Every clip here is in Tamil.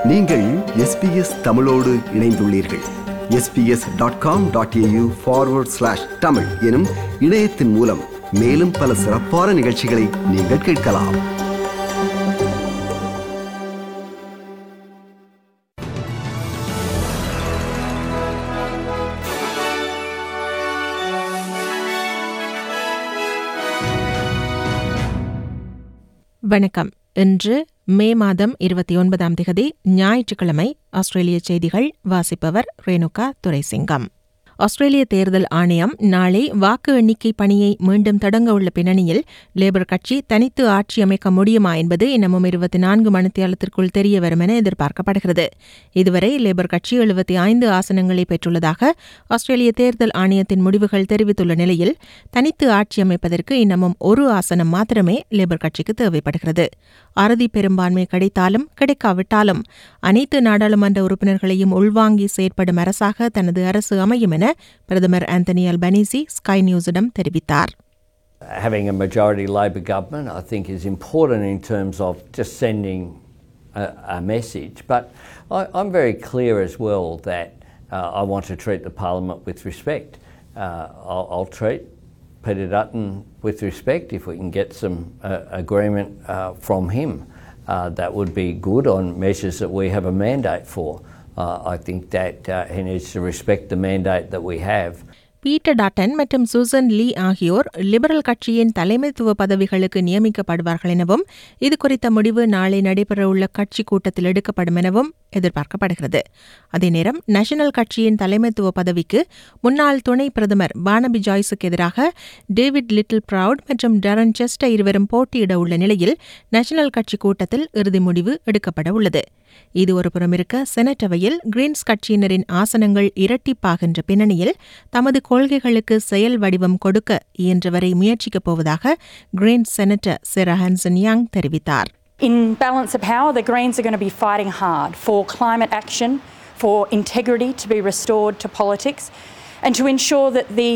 நீங்கள் எஸ்பிஎஸ் தமிழோடு இணைந்துள்ளீர்கள் SBS dot com dot AU forward slash Tamil எனும் இணையத்தின் மூலம் மேலும் பல சிறப்பான நிகழ்ச்சிகளை நீங்கள் கேட்கலாம் வணக்கம் இன்று மே மாதம் இருபத்தி ஒன்பதாம் திகதி ஞாயிற்றுக்கிழமை ஆஸ்திரேலிய செய்திகள் வாசிப்பவர் ரேணுகா துரைசிங்கம் ஆஸ்திரேலிய தேர்தல் ஆணையம் நாளை வாக்கு எண்ணிக்கை பணியை மீண்டும் தொடங்க உள்ள பின்னணியில் லேபர் கட்சி தனித்து ஆட்சி அமைக்க முடியுமா என்பது இன்னமும் இருபத்தி நான்கு மணித்தியாலத்திற்குள் தெரிய வரும் என எதிர்பார்க்கப்படுகிறது இதுவரை லேபர் கட்சி எழுபத்தி ஐந்து ஆசனங்களை பெற்றுள்ளதாக ஆஸ்திரேலிய தேர்தல் ஆணையத்தின் முடிவுகள் தெரிவித்துள்ள நிலையில் தனித்து ஆட்சி அமைப்பதற்கு இன்னமும் ஒரு ஆசனம் மாத்திரமே லேபர் கட்சிக்கு தேவைப்படுகிறது அறுதி பெரும்பான்மை கிடைத்தாலும் கிடைக்காவிட்டாலும் அனைத்து நாடாளுமன்ற உறுப்பினர்களையும் உள்வாங்கி செயற்படும் அரசாக தனது அரசு அமையும் என பிரதமர் ஆந்தனி அல்பனீசி ஸ்கை நியூஸிடம் தெரிவித்தார் having a majority Labor government, I think, is important in terms of just sending a, a message. But I, I'm very clear as well that uh, I want to treat the Parliament with respect. Uh, I'll, I'll treat Peter Dutton with respect if we can get some uh, agreement uh, from him. Uh, that would be good on measures that we have a mandate for. Uh, I think that uh, he needs to respect the mandate that we have. Peter Dutton மற்றும் சூசன் லீ ஆகியோர் லிபரல் கட்சியின் தலைமைத்துவ பதவிகளுக்கு நியமிக்கப்படுவார்கள் எனவும் இது குறித்த முடிவு நாளை நடைபெறவுள்ள கட்சி கூட்டத்தில் எடுக்கப்படும் எனவும் எதிர்பார்க்கப்படுகிறது அதே நேரம் நேஷனல் கட்சியின் தலைமைத்துவ பதவிக்கு முன்னாள் துணை பிரதமர் பானபி ஜாய்ஸுக்கு எதிராக டேவிட் லிட்டில் ப்ரவுட் மற்றும் டரன் செஸ்ட இருவரும் போட்டியிட உள்ள நிலையில் நேஷனல் கட்சி கூட்டத்தில் இறுதி முடிவு எடுக்கப்பட உள்ளது இது ஒரு புறம் இருக்க செனட் அவையில் கிரீன்ஸ் கட்சியினரின் ஆசனங்கள் இரட்டிப்பாகின்ற பின்னணியில் தமது கொள்கைகளுக்கு செயல் வடிவம் கொடுக்க இயன்றவரை முயற்சிக்கப் போவதாக Greens senator Sarah Hanson Young தெரிவித்தார் In balance of power, the Greens are going to be fighting hard for climate action, for integrity to be restored to politics, and to ensure that the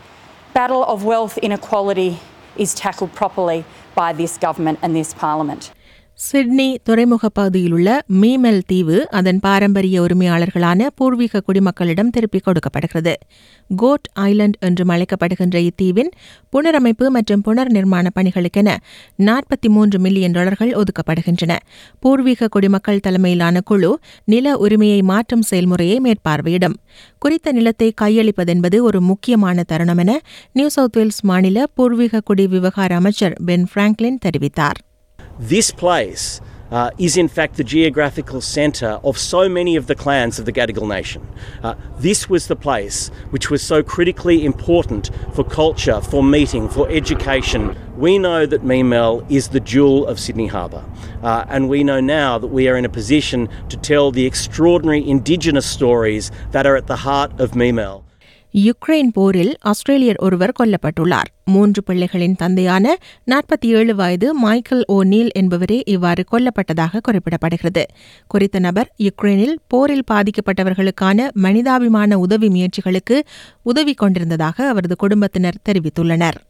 battle of wealth inequality is tackled properly by this government and this parliament. Sydney துறைமுக பகுதியில் உள்ள மீமெல் தீவு அதன் பாரம்பரிய உரிமையாளர்களான பூர்வீக குடிமக்களிடம் திருப்பிக் கொடுக்கப்படுகிறது கோட் ஐலண்ட் என்றும் அழைக்கப்படுகின்ற இத்தீவின் புனரமைப்பு மற்றும் புனர் நிர்மாண பணிகளுக்கென நாற்பத்தி மூன்று மில்லியன் டாலர்கள் ஒதுக்கப்படுகின்றன பூர்வீக குடிமக்கள் தலைமையிலான குழு நில உரிமையை மாற்றும் செயல்முறையை மேற்பார்வையிடும் குறித்த நிலத்தை கையளிப்பதென்பது ஒரு முக்கியமான தருணம் என நியூ சவுத் வேல்ஸ் மாநில பூர்வீக குடி விவகார அமைச்சர் பென் பிராங்க்லின் தெரிவித்தார் This place uh, is, in fact, the geographical centre of so many of the clans of the Gadigal Nation. Uh, this was the place which was so critically important for culture, for meeting, for education. We know that Memel is the jewel of Sydney Harbour, uh, and we know now that we are in a position to tell the extraordinary Indigenous stories that are at the heart of Memel. Ukraine போரில் ஆஸ்திரேலியர் ஒருவர் கொல்லப்பட்டுள்ளார் மூன்று பிள்ளைகளின் தந்தையான நாற்பத்தி ஏழு வயது மைக்கேல் ஓ நீல் என்பவரே இவ்வாறு கொல்லப்பட்டதாக குறிப்பிடப்படுகிறது குறித்த நபர் யுக்ரைனில் போரில் பாதிக்கப்பட்டவர்களுக்கான மனிதாபிமான உதவி முயற்சிகளுக்கு உதவி கொண்டிருந்ததாக அவரது குடும்பத்தினர் தெரிவித்துள்ளனர்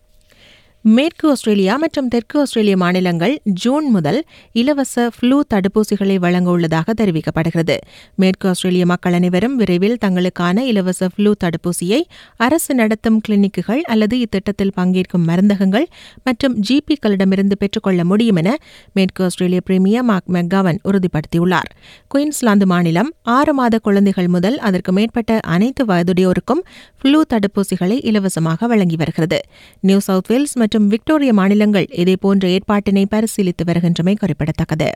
மேற்கு ஆஸ்திரேலியா மற்றும் தெற்கு ஆஸ்திரேலிய மாநிலங்கள் ஜூன் முதல் இலவச ஃப்ளூ தடுப்பூசிகளை வழங்க உள்ளதாக தெரிவிக்கப்படுகிறது மேற்கு ஆஸ்திரேலிய மக்கள் அனைவரும் விரைவில் தங்களுக்கான இலவச ஃப்ளூ தடுப்பூசியை அரசு நடத்தும் கிளினிக்குகள் அல்லது இத்திட்டத்தில் பங்கேற்கும் மருந்தகங்கள் மற்றும் ஜிபிக்களிடமிருந்து பெற்றுக்கொள்ள முடியும் என மேற்கு ஆஸ்திரேலிய பிரீமியர் மார்க் மெக்காவன் உறுதிப்படுத்தியுள்ளார் குயின்ஸ்லாந்து மாநிலம் ஆறு மாத குழந்தைகள் முதல் அதற்கு மேற்பட்ட அனைத்து வயதுடையோருக்கும் ஃப்ளூ தடுப்பூசிகளை இலவசமாக வழங்கி வருகிறது நியூ சவுத் வேல்ஸ் மற்றும் விக்டோரியா மாநிலங்கள் இதேபோன்ற ஏற்பாட்டினை பரிசீலித்து வருகின்றமை குறிப்பிடத்தக்கது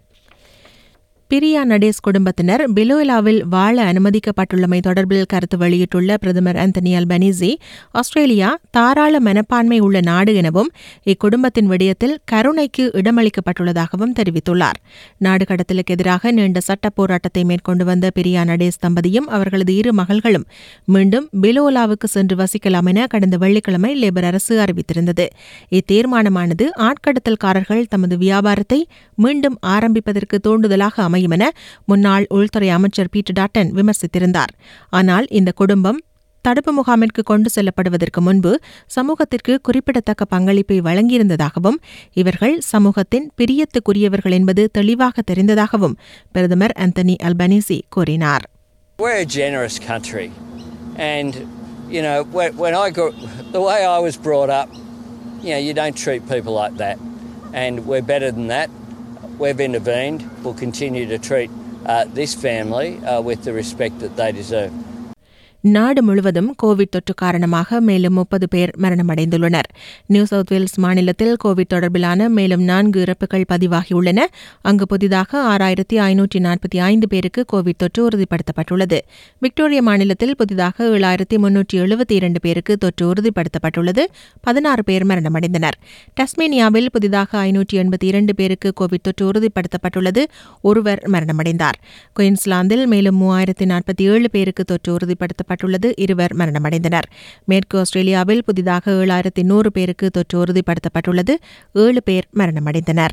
பிரியா நடேஸ் குடும்பத்தினர் பிலோலாவில் வாழ அனுமதிக்கப்பட்டுள்ளமை தொடர்பில் கருத்து வெளியிட்டுள்ள பிரதமர் ஆந்தனி அல்பனீசி ஆஸ்திரேலியா தாராள மனப்பான்மை உள்ள நாடு எனவும் இக்குடும்பத்தின் விடயத்தில் கருணைக்கு இடமளிக்கப்பட்டுள்ளதாகவும் தெரிவித்துள்ளார் நாடு கடத்தலுக்கு எதிராக நீண்ட சட்ட போராட்டத்தை மேற்கொண்டு வந்த பிரியா நடேஸ் தம்பதியும் அவர்களது இரு மகள்களும் மீண்டும் பிலோலாவுக்கு சென்று வசிக்கலாம் என கடந்த வெள்ளிக்கிழமை லேபர் அரசு அறிவித்திருந்தது இத்தீர்மானமானது ஆட்கடத்தல்காரர்கள் தமது வியாபாரத்தை மீண்டும் ஆரம்பிப்பதற்கு தூண்டுதலாக அமையும் என முன்னாள் உள்துறை அமைச்சர் பீட்டர் டாட்டன் விமர்சித்திருந்தார் ஆனால் இந்த குடும்பம் தடுப்பு முகாமிற்கு கொண்டு செல்லப்படுவதற்கு முன்பு சமூகத்திற்கு குறிப்பிடத்தக்க பங்களிப்பை வழங்கியிருந்ததாகவும் இவர்கள் சமூகத்தின் பிரியத்துக்குரியவர்கள் என்பது தெளிவாக தெரிந்ததாகவும் பிரதமர் அந்தனி அல்பனீசி கூறினார் We're a generous country, and you know when, when I grew, the way I was brought up, you know you don't treat people like that, and we're better than that. We've intervened. We'll continue to treat uh, this family uh, with the respect that they deserve. நாடு முழுவதும் கோவிட் தொற்று காரணமாக மேலும் முப்பது பேர் மரணமடைந்துள்ளனர் நியூ சவுத் வேல்ஸ் மாநிலத்தில் கோவிட் தொடர்பிலான மேலும் நான்கு இறப்புகள் பதிவாகியுள்ளன அங்கு புதிதாக ஆறாயிரத்தி ஐநூற்றி நாற்பத்தி ஐந்து பேருக்கு கோவிட் தொற்று உறுதிப்படுத்தப்பட்டுள்ளது விக்டோரியா மாநிலத்தில் புதிதாக ஏழாயிரத்தி முன்னூற்றி எழுபத்தி இரண்டு பேருக்கு தொற்று உறுதிப்படுத்தப்பட்டுள்ளது பதினாறு பேர் மரணமடைந்தனர் டஸ்மேனியாவில் புதிதாக ஐநூற்றி எண்பத்தி இரண்டு பேருக்கு கோவிட் தொற்று உறுதிப்படுத்தப்பட்டுள்ளது ஒருவர் மரணமடைந்தார் குயின்ஸ்லாந்தில் மேலும் மூவாயிரத்தி நாற்பத்தி ஏழு பேருக்கு தொற்று உறுதிப்படுத்தப்பட்டுள்ளது இருவர் மரணமடைந்தனர் மேற்கு ஆஸ்திரேலியாவில் புதிதாக ஏழாயிரத்தி நூறு பேருக்கு தொற்று உறுதிப்படுத்தப்பட்டுள்ளது ஏழு பேர் மரணமடைந்தனர்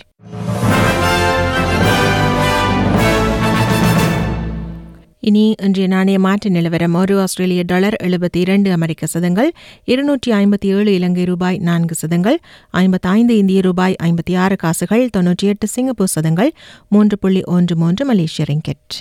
இனி இன்றைய நாணய மாற்று நிலவரம் ஒரு ஆஸ்திரேலிய டாலர் எழுபத்தி இரண்டு அமெரிக்க சதங்கள் இருநூற்றி ஐம்பத்தி ஏழு இலங்கை ரூபாய் நான்கு சதங்கள் ஐம்பத்தைந்து இந்திய ரூபாய் ஐம்பத்தி ஆறு காசுகள் தொன்னூற்றி எட்டு சிங்கப்பூர் சதங்கள் மூன்று புள்ளி ஒன்று மூன்று மலேசிய ரிங்கெட்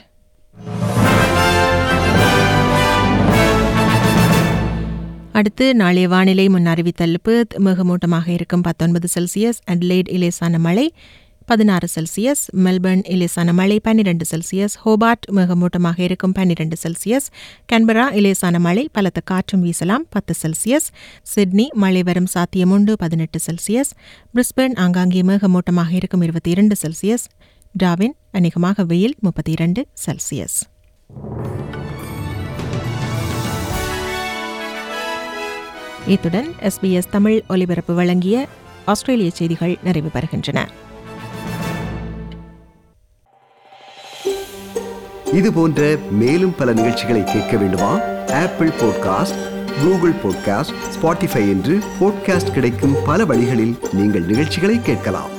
அடுத்து நாளைய வானிலை முன் அறிவித்தல் பேர்த் மிகமூட்டமாக இருக்கும் பத்தொன்பது செல்சியஸ் அட்லைட் இலேசான மழை பதினாறு செல்சியஸ் மெல்பர்ன் இலேசான மழை பன்னிரண்டு செல்சியஸ் ஹோபார்ட் மிகமூட்டமாக இருக்கும் பன்னிரண்டு செல்சியஸ் கன்பரா இலேசான மழை பலத்த காற்றும் வீசலாம் பத்து செல்சியஸ் சிட்னி மழை வரும் சாத்தியமுண்டு பதினெட்டு செல்சியஸ் பிரிஸ்பர்ன் ஆங்காங்கே மேகமூட்டமாக இருக்கும் இருபத்தி இரண்டு செல்சியஸ் டாவின் அநேகமாக வெயில் முப்பத்தி இரண்டு செல்சியஸ் இத்துடன் எஸ்பிஎஸ் தமிழ் ஒலிபரப்பு வழங்கிய ஆஸ்திரேலிய செய்திகள் நிறைவு பெறுகின்றன இது போன்ற மேலும் பல நிகழ்ச்சிகளை கேட்க வேண்டுமா Apple podcast Google podcast Spotify என்று பாட்காஸ்ட் கிடைக்கும் பல வழிகளில் நீங்கள் நிகழ்ச்சிகளை கேட்கலாம்